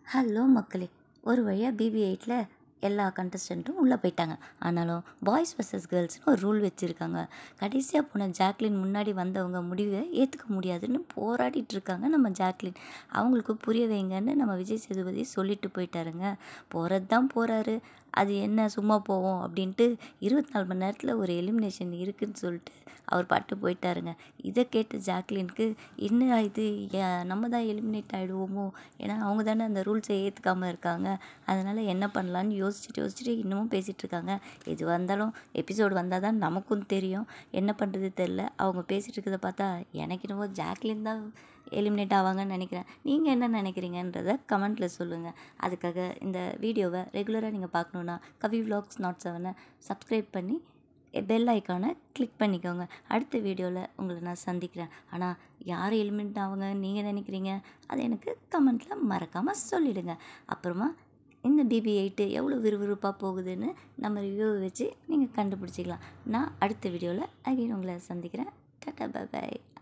hello மக்களே ஒரு வழியாக பிபி எயிட்டில் எல்லா கண்டஸ்டண்ட்டும் உள்ளே போயிட்டாங்க ஆனாலும் பாய்ஸ் வர்சஸ் கேர்ள்ஸ்னு ஒரு ரூல் வச்சுருக்காங்க கடைசியாக போன ஜாக்லின் முன்னாடி வந்தவங்க முடிவை ஏற்றுக்க முடியாதுன்னு போராடிட்டு இருக்காங்க நம்ம ஜாக்லின் அவங்களுக்கு புரிய வைங்கன்னு நம்ம விஜய் சேதுபதி சொல்லிட்டு போயிட்டாருங்க போகிறது தான் போகிறாரு அது என்ன சும்மா போவோம் அப்படின்ட்டு இருபத்தி நாலு மணி நேரத்தில் ஒரு எலிமினேஷன் இருக்குதுன்னு சொல்லிட்டு அவர் பாட்டு போயிட்டாருங்க இதை கேட்ட ஜாக்லினுக்கு என்ன இது ஏ- நம்ம தான் எலிமினேட் ஆகிடுவோமோ ஏன்னா அவங்க தானே அந்த ரூல்ஸை ஏற்றுக்காமல் இருக்காங்க அதனால் என்ன பண்ணலான்னு யோசிச்சுட்டு யோசிச்சுட்டு இன்னமும் பேசிகிட்டு இருக்காங்க எது வந்தாலும் எபிசோடு வந்தால் தான் நமக்கும் தெரியும் என்ன பண்ணுறது தெரில அவங்க பேசிகிட்டு இருக்கிறத பார்த்தா எனக்கு என்னவோ ஜாக்லின் தான் எலிமினேட் ஆவாங்கன்னு நினைக்கிறேன் நீங்கள் என்ன நினைக்கிறீங்கன்றத கமெண்ட்டில் சொல்லுங்கள் அதுக்காக இந்த வீடியோவை ரெகுலராக நீங்கள் பார்க்கணுன்னா கவி vlogs நாட் செவனை சப்ஸ்கிரைப் பண்ணி பெல் ஐக்கானை கிளிக் பண்ணிக்கோங்க அடுத்த வீடியோவில் உங்களை நான் சந்திக்கிறேன் ஆனால் யார் எலிமெண்ட் ஆவாங்க நீங்கள் நினைக்கிறீங்க அதை எனக்கு கமெண்ட்டில் மறக்காமல் சொல்லிடுங்க அப்புறமா இந்த பிபி எயிட்டு எவ்வளோ விறுவிறுப்பாக போகுதுன்னு நம்ம ரிவ்யூவை வச்சு நீங்கள் கண்டுபிடிச்சிக்கலாம் நான் அடுத்த வீடியோவில் அகைன் உங்களை சந்திக்கிறேன் டாட்டா பை